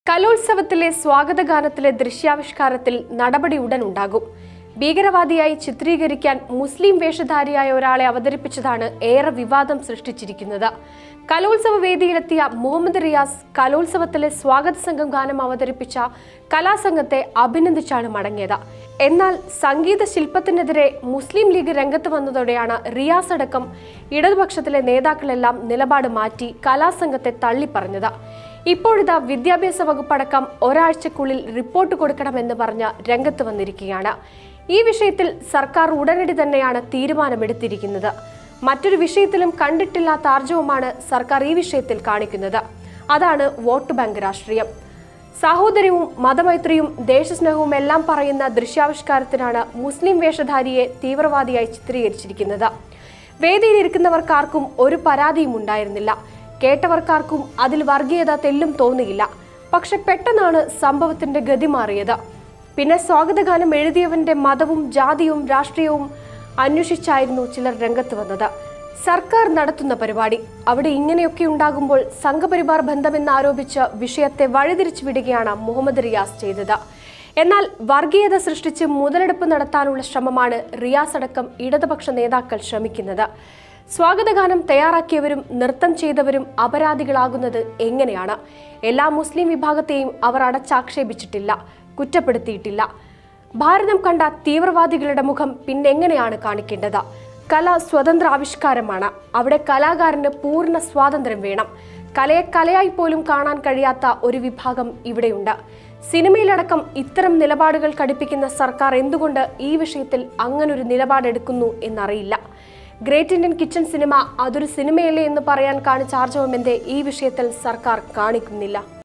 കലോത്സവത്തിലെ സ്വാഗതഗാനത്തിലെ ദൃശ്യാവിഷ്കാരത്തിൽ നടപടി ഉടൻ ഉണ്ടാകും ഭീകരവാദിയായി ചിത്രീകരിക്കാൻ മുസ്ലിം വേഷധാരിയായ ഒരാളെ അവതരിപ്പിച്ചതാണ് ഏറെ വിവാദം സൃഷ്ടിച്ചിരിക്കുന്നത് കലോത്സവ വേദിയിലെത്തിയ മുഹമ്മദ് റിയാസ് കലോത്സവത്തിലെ സ്വാഗത സംഘം ഗാനം അവതരിപ്പിച്ച കലാസംഘത്തെ അഭിനന്ദിച്ചാണ് മടങ്ങിയത് എന്നാൽ സംഗീത ശില്പത്തിനെതിരെ മുസ്ലിം ലീഗ് രംഗത്ത് വന്നതോടെയാണ് റിയാസ് അടക്കം ഇടതുപക്ഷത്തിലെ നേതാക്കളെല്ലാം നിലപാട് മാറ്റി കലാസംഘത്തെ തള്ളിപ്പറഞ്ഞത് ഇപ്പോഴിതാ വിദ്യാഭ്യാസ വകുപ്പടക്കം ഒരാഴ്ചക്കുള്ളിൽ റിപ്പോർട്ട് കൊടുക്കണമെന്ന് പറഞ്ഞ് രംഗത്ത് വന്നിരിക്കുകയാണ് ഈ വിഷയത്തിൽ സർക്കാർ ഉടനടി തന്നെയാണ് തീരുമാനമെടുത്തിരിക്കുന്നത് മറ്റൊരു വിഷയത്തിലും കണ്ടിട്ടില്ലാത്ത ആർജവമാണ് സർക്കാർ ഈ വിഷയത്തിൽ കാണിക്കുന്നത് അതാണ് വോട്ട് ബാങ്ക് രാഷ്ട്രീയം സാഹോദര്യവും മതമൈത്രിയും ദേശസ്നേഹവും എല്ലാം പറയുന്ന ദൃശ്യാവിഷ്കാരത്തിനാണ് മുസ്ലിം വേഷധാരിയെ തീവ്രവാദിയായി ചിത്രീകരിച്ചിരിക്കുന്നത് വേദിയിലിരിക്കുന്നവർക്കാർക്കും ഒരു പരാതിയും ഉണ്ടായിരുന്നില്ല കേട്ടവർക്കാർക്കും അതിൽ വർഗീയത തെല്ലും തോന്നിയില്ല പക്ഷെ പെട്ടെന്നാണ് സംഭവത്തിന്റെ ഗതി മാറിയത് പിന്നെ സ്വാഗതഗാനം എഴുതിയവന്റെ മതവും ജാതിയും രാഷ്ട്രീയവും അന്വേഷിച്ചായിരുന്നു ചിലർ രംഗത്ത് വന്നത് സർക്കാർ നടത്തുന്ന പരിപാടി അവിടെ ഇങ്ങനെയൊക്കെ ഉണ്ടാകുമ്പോൾ സംഘപരിവാർ ബന്ധമെന്ന് ആരോപിച്ച് വിഷയത്തെ വഴിതിരിച്ചു വിടുകയാണ് മുഹമ്മദ് റിയാസ് ചെയ്തത് എന്നാൽ വർഗീയത സൃഷ്ടിച്ച് മുതലെടുപ്പ് നടത്താനുള്ള ശ്രമമാണ് റിയാസ് അടക്കം ഇടതുപക്ഷ നേതാക്കൾ ശ്രമിക്കുന്നത് സ്വാഗതഗാനം തയ്യാറാക്കിയവരും നൃത്തം ചെയ്തവരും അപരാധികളാകുന്നത് എങ്ങനെയാണ് എല്ലാ മുസ്ലിം വിഭാഗത്തെയും അവർ അടച്ചാക്ഷേപിച്ചിട്ടില്ല കുറ്റപ്പെടുത്തിയിട്ടില്ല ഭാരതം കണ്ട തീവ്രവാദികളുടെ മുഖം പിന്നെങ്ങനെയാണ് കാണിക്കേണ്ടത് കല സ്വതന്ത്ര ആവിഷ്കാരമാണ് അവിടെ കലാകാരന് പൂർണ്ണ സ്വാതന്ത്ര്യം വേണം കലയെ കലയായി പോലും കാണാൻ കഴിയാത്ത ഒരു വിഭാഗം ഇവിടെയുണ്ട് സിനിമയിലടക്കം ഇത്തരം നിലപാടുകൾ കടുപ്പിക്കുന്ന സർക്കാർ എന്തുകൊണ്ട് ഈ വിഷയത്തിൽ അങ്ങനൊരു നിലപാടെടുക്കുന്നു എന്നറിയില്ല ഗ്രേറ്റ് ഇന്ത്യൻ കിച്ചൺ സിനിമ അതൊരു സിനിമയല്ലേ എന്ന് പറയാൻ കാണിച്ച ആർജവം എന്തേ ഈ വിഷയത്തിൽ സർക്കാർ കാണിക്കുന്നില്ല